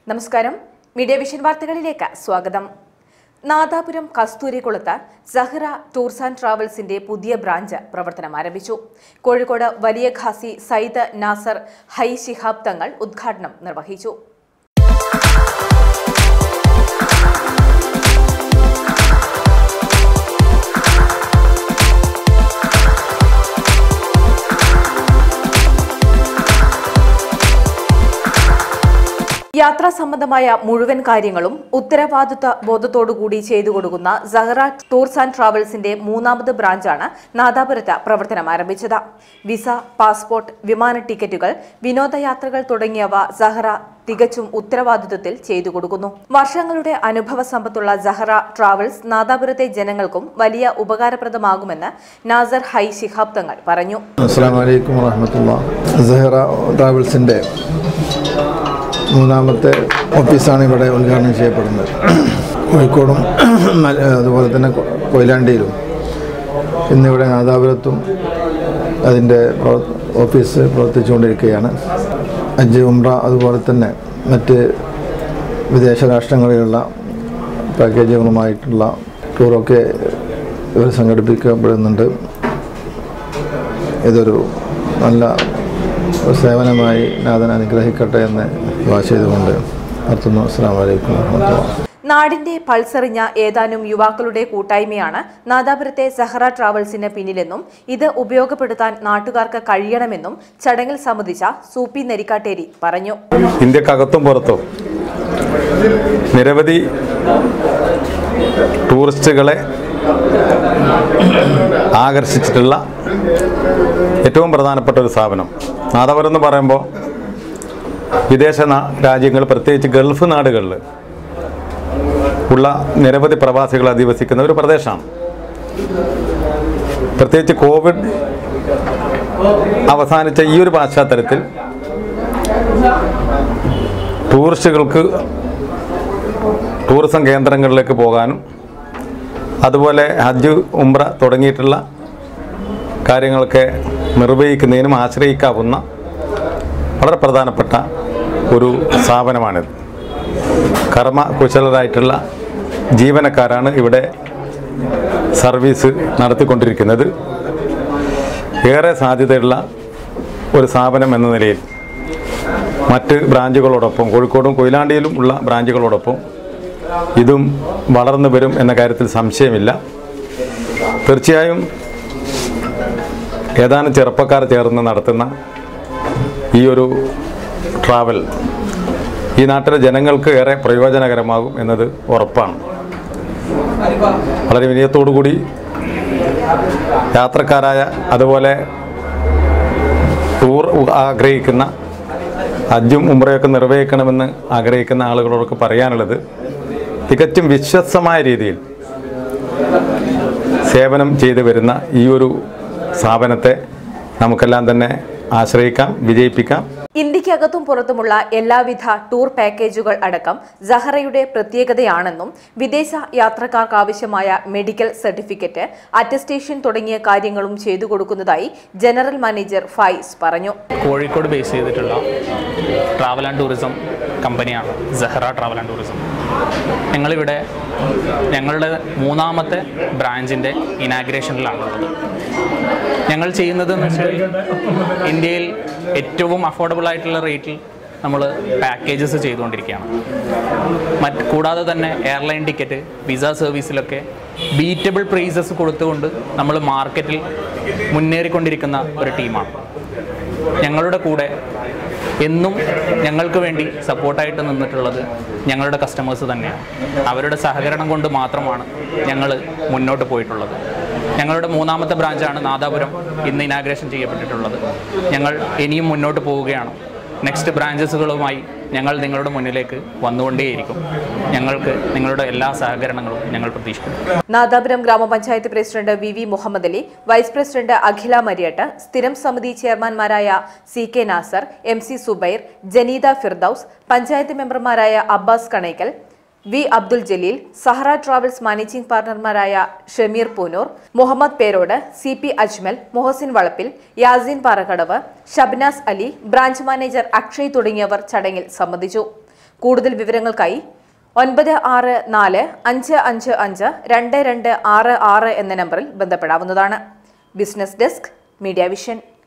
നമസ്കാരം media vision വാർത്തകളിലേക്ക് സ്വാഗതം നാദാപുരം കസ്തൂരിക്കുളത്ത് സഹ്റ ടൂർസ് ആൻഡ് ട്രാവൽസിന്റെ പുതിയ ബ്രാഞ്ച് പ്രവർത്തനം ആരംഭിച്ചു കോഴിക്കോട് വലിയ ഖാസി സയ്യിദ് നാസർ ഹൈ ശിഹാബ് തങ്ങൾ ഉദ്ഘാടനം നിർവഹിച്ചു യാത്രാ സംബന്ധമായ മുഴുവൻ കാര്യങ്ങളും ഉത്തരവാദിത്വ ബോധത്തോടുകൂടി ചെയ്തു കൊടുക്കുന്ന സഹറ ടൂർസ് ആൻഡ് ട്രാവൽസിന്റെ മൂന്നാമത് ബ്രാഞ്ചാണ് നാദാപുരത്ത് പ്രവർത്തനം ആരംഭിച്ചത് വിസ പാസ്പോർട്ട് വിമാന ടിക്കറ്റുകൾ വിനോദയാത്രകൾ തുടങ്ങിയവ സഹറ തികച്ചും ഉത്തരവാദിത്വത്തിൽ ചെയ്തു കൊടുക്കുന്നു വർഷങ്ങളുടെ അനുഭവ സമ്പത്തുള്ള സഹറ ട്രാവൽസ് നാദാപുരത്തെ ജനങ്ങൾക്കും വലിയ ഉപകാരപ്രദമാകുമെന്ന് നാസർ ഹൈ ശിഹാബ് തങ്ങൾ പറഞ്ഞു അസ്സാം വലൈക്കും വറഹമത്തുള്ള സഹറ ട്രാവൽസിൻ്റെ മൂന്നാമത്തെ ഓഫീസാണ് ഇവിടെ ഉദ്ഘാടനം ചെയ്യപ്പെടുന്നത് കോഴിക്കോടും മല- അതുപോലെ തന്നെ കൊ- കൊയിലാണ്ടിയിലും ഇന്നിവിടെ നാദാപുരത്തും അതിൻ്റെ പ്രവ- ഓഫീസ് പ്രവർത്തിച്ചുകൊണ്ടിരിക്കുകയാണ് അഞ്ച് ഉംറ അതുപോലെ തന്നെ മറ്റ് വിദേശ രാഷ്ട്രങ്ങളിലുള്ള പാക്കേജുകളുമായിട്ടുള്ള ടൂറൊക്കെ ഇവർ സംഘടിപ്പിക്കപ്പെടുന്നുണ്ട് ഇതൊരു നല്ല ഒരു സേവനമായി നാഥൻ അനുഗ്രഹിക്കട്ടെ എന്ന് ദുആ ചെയ്തുകൊണ്ട് നിർത്തുന്നു അസ്സാം വലൈക്കും വാഹമത്തുള്ള നാടിന്റെ പൾസറിഞ്ഞ ഏതാനും യുവാക്കളുടെ കൂട്ടായ്മയാണ് നാദാപുരത്തെ സഹറ ട്രാവൽസിന് പിന്നിലെന്നും ഇത് ഉപയോഗപ്പെടുത്താൻ നാട്ടുകാർക്ക് കഴിയണമെന്നും ചടങ്ങിൽ സംബന്ധിച്ച സൂപ്പി നെരിക്കാട്ടേരി പറഞ്ഞു ഇന്ത്യക്കകത്തും പുറത്തും നിരവധി ടൂറിസ്റ്റുകളെ ആകർഷിച്ചിട്ടുള്ള ഏറ്റവും പ്രധാനപ്പെട്ട ഒരു സ്ഥാപനം നാദാപുരം എന്ന് പറയുമ്പോൾ വിദേശ നാ- രാജ്യങ്ങൾ പ്രത്യേകിച്ച് ഗൾഫ് നാടുകളിൽ ഉള്ള നിരവധി പ്രവാസികൾ അധിവസിക്കുന്ന ഒരു പ്രദേശമാണ് പ്രത്യേകിച്ച് കോവിഡ് അവസാനിച്ച ഈ ഒരു പശ്ചാത്തലത്തിൽ ടൂറിസ്റ്റുകൾക്ക് ടൂറിസം കേന്ദ്രങ്ങളിലേക്ക് പോകാനും അതുപോലെ ഹജ്ജ് ഉംറ തുടങ്ങിയിട്ടുള്ള കാര്യങ്ങളൊക്കെ നിർവഹിക്കുന്നതിനും ആശ്രയിക്കാവുന്ന വളരെ പ്രധാനപ്പെട്ട ഒരു സ്ഥാപനമാണിത് കർമ്മ കുശലരായിട്ടുള്ള ജീവനക്കാരാണ് ഇവിടെ സർവീസ് നടത്തിക്കൊണ്ടിരിക്കുന്നത് ഏറെ സാധ്യതയുള്ള ഒരു സ്ഥാപനം എന്ന നിലയിൽ മറ്റ് ബ്രാഞ്ചുകളോടൊപ്പം കോഴിക്കോടും കൊയിലാണ്ടിയിലും ഉള്ള ബ്രാഞ്ചുകളോടൊപ്പം ഇതും വളർന്നു വരും എന്ന കാര്യത്തിൽ സംശയമില്ല തീർച്ചയായും ഏതാനും ചെറുപ്പക്കാർ ചേർന്ന് നടത്തുന്ന ഈ ഒരു ട്രാവൽ ഈ നാട്ടിലെ ജനങ്ങൾക്ക് ഏറെ പ്രയോജനകരമാകും എന്നത് ഉറപ്പാണ് വളരെ വിനയത്തോടു കൂടി യാത്രക്കാരായ അതുപോലെ ടൂർ ആഗ്രഹിക്കുന്ന ഹജ്ജും ഉംറയൊക്കെ നിർവഹിക്കണമെന്ന് ആഗ്രഹിക്കുന്ന ആളുകളോടൊക്കെ പറയാനുള്ളത് തികച്ചും വിശ്വസ്തമായ രീതിയിൽ സേവനം ചെയ്തു വരുന്ന ഈ ഒരു സ്ഥാപനത്തെ നമുക്കെല്ലാം തന്നെ ആശ്രയിക്കാം വിജയിപ്പിക്കാം ഇന്ത്യക്കകത്തും പുറത്തുമുള്ള എല്ലാവിധ ടൂർ പാക്കേജുകൾ അടക്കം സഹറയുടെ പ്രത്യേകതയാണെന്നും വിദേശ യാത്രക്കാർക്ക് ആവശ്യമായ മെഡിക്കൽ സർട്ടിഫിക്കറ്റ് അറ്റസ്റ്റേഷൻ തുടങ്ങിയ കാര്യങ്ങളും ചെയ്തു കൊടുക്കുന്നതായി ജനറൽ മാനേജർ ഫൈസ് പറഞ്ഞു കോഴിക്കോട് ബേസ് ചെയ്തിട്ടുള്ള ട്രാവൽ ആൻഡ് ടൂറിസം കമ്പനിയാണ് സഹറ ട്രാവൽ ആൻഡ് ടൂറിസം ഞങ്ങളിവിടെ ഞങ്ങളുടെ മൂന്നാമത്തെ ബ്രാഞ്ചിൻ്റെ ഇനാഗ്രേഷനിലാണുള്ളത് ഞങ്ങൾ ചെയ്യുന്നത് എന്ന് വെച്ചാൽ ഇന്ത്യയിൽ ഏറ്റവും അഫോർഡബിൾ ആയിട്ടുള്ള റേറ്റിൽ നമ്മൾ പാക്കേജസ് ചെയ്തുകൊണ്ടിരിക്കുകയാണ് മറ്റ് കൂടാതെ തന്നെ എയർലൈൻ ടിക്കറ്റ് വിസ സർവീസിലൊക്കെ ബീറ്റബിൾ പ്രൈസസ് കൊടുത്തുകൊണ്ട് നമ്മൾ മാർക്കറ്റിൽ മുന്നേറിക്കൊണ്ടിരിക്കുന്ന ഒരു ടീമാണ് ഞങ്ങളുടെ കൂടെ എന്നും ഞങ്ങൾക്ക് വേണ്ടി സപ്പോർട്ടായിട്ട് നിന്നിട്ടുള്ളത് ഞങ്ങളുടെ കസ്റ്റമേഴ്സ് തന്നെയാണ് അവരുടെ സഹകരണം കൊണ്ട് മാത്രമാണ് ഞങ്ങൾ മുന്നോട്ട് പോയിട്ടുള്ളത് ഞങ്ങളുടെ മൂന്നാമത്തെ ബ്രാഞ്ചാണ് നാദാപുരം ഇന്ന് ഇനാഗ്രേഷൻ ചെയ്യപ്പെട്ടിട്ടുള്ളത് ഞങ്ങൾ ഇനിയും മുന്നോട്ട് പോവുകയാണ് നെക്സ്റ്റ് ബ്രാഞ്ചസുകളുമായി ഞങ്ങൾ നിങ്ങളുടെ മുന്നിലേക്ക് വന്നുകൊണ്ടേയിരിക്കും ഞങ്ങൾക്ക് നിങ്ങളുടെ എല്ലാ സഹകരണങ്ങളും ഞങ്ങൾ പ്രതീക്ഷിക്കുന്നു Nadapuram Grama Panchayat president V V Muhammad Ali vice president Akhila Mariyat സ്ഥിരം സമിതി ചെയർമാൻമാരായ C K Nasar M C Subair Janeeda Firdaus panchayat മെമ്പർമാരായ Abbas Kanaikkal V Abdul Jaleel Sahara travels managing പാർട്ണർമാരായ Shameer Poonoor Muhammad Perod C P Ajmal Mohsin Valappil Yaseen Parakkadavu Shabnas Ali branch manager Akshay തുടങ്ങിയവർ ചടങ്ങിൽ സംബന്ധിച്ചു കൂടുതൽ വിവരങ്ങൾക്കായി ഒൻപത് ആറ് നാല് അഞ്ച് അഞ്ച് അഞ്ച് രണ്ട് രണ്ട് ആറ് ആറ് എന്ന നമ്പറിൽ ബന്ധപ്പെടാവുന്നതാണ് ബിസിനസ് ഡെസ്ക് മീഡിയ വിഷൻ